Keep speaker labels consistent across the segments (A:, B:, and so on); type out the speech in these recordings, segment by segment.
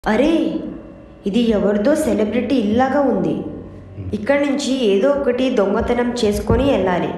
A: అరే ఇది ఎవరిదో సెలబ్రిటీ ఇల్లాగా ఉంది ఇక్కడి నుంచి ఏదో ఒకటి దొంగతనం చేసుకొని వెళ్ళాలి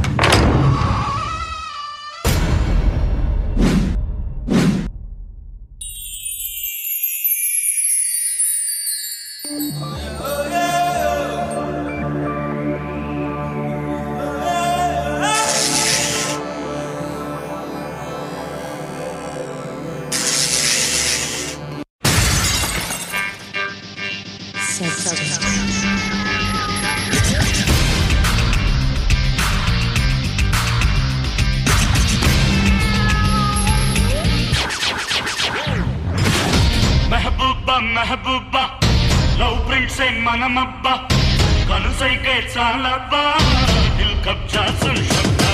B: మెహబూబా మెహబూబా లవ్ ప్రింట్సే మనమబ్బా కనుసైకే చాలబ్బా దిల్ కబ్జా సున్ శబ్దా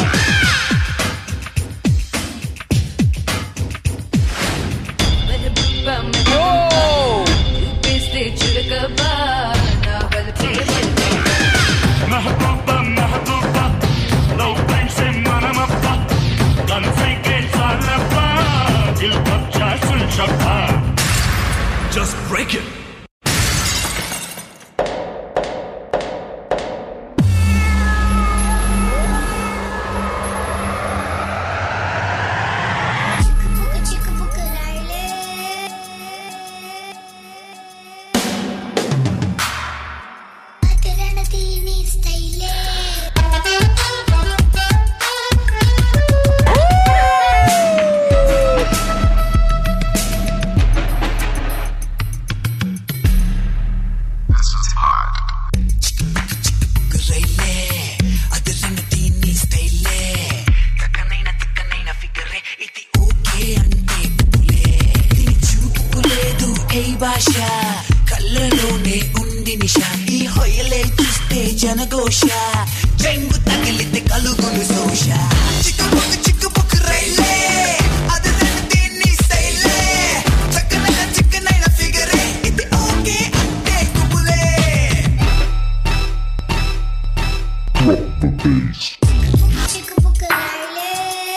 C: మెహబూబా మెహబూబా చూపిస్తే చురకబా నా వలపే వలపే
B: మెహబూబా మెహబూబా లవ్ ప్రింట్సే మనమబ్బా కనుసైకే చాలబ్బా దిల్ కబ్జా సున్ శబ్దా
D: Just break it.
E: చిక్కుపుకు చిక్కుపుకు రాయలే అతరణ తీని స్టైలే
F: రైలే అదరన్న దీన్ని స్టైలే చక్కనైన తిక్కనైన ఫిగరే ఇది ఓకే అంటే పులే దీని చూపుకు లేదు ఏ భాష కళ్ళలోనే ఉంది నిష ఈ హొయలే చూస్తే జనఘోష చెంగు తగిలితే కలుగును శోష చిక్కుపుకు చిక్కుపుకు రైలే అదరన్న దీన్ని స్టైలే చక్కనైన చిక్కనైన ఫిగరే ఇది ఓకే అంటే కుబులే
E: చిక్కుపుకు రాయలే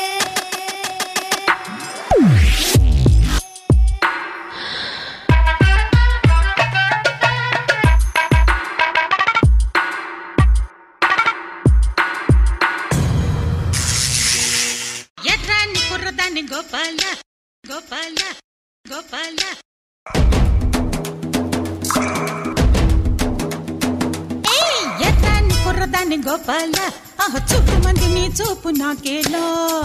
G: ఎర్రాని కుర్రదాన్ని గోపాల గోపాల గోపాల ఏయ్, ఎర్రాని కుర్రదాన్ని గోపాల ఆహ చూపు మంది నీ చూపు నాకేలో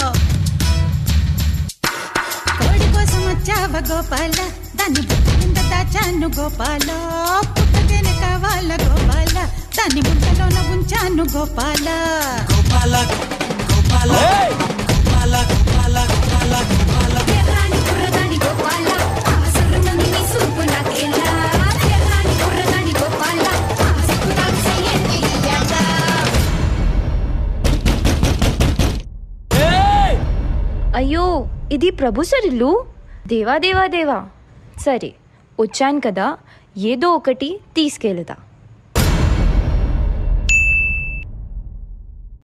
G: కోడి కోసం వచ్చావ గోపాల దాన్ని బుట్ట కింద దాచాను గోపాల పుట్టదేనే కావాల గోపాల దాన్ని ముద్దలోన ఉంచాను గోపాల
F: గోపాల గోపాల గోపాల గోపాల గోపాల గోపాల
C: ఎర్రాని కుర్రదాని గోపాల ఆ సర్రమంది నీ సూపు నాకేలా ఎర్రాని కుర్రదాని గోపాల ఆ సిక్కు తాగు చెయ్యండి ఇయ్యాల
H: అయ్యో ఇది ప్రభు సరిల్లు దేవా దేవా దేవా సరే వచ్చాను కదా ఏదో ఒకటి తీసుకెళ్తా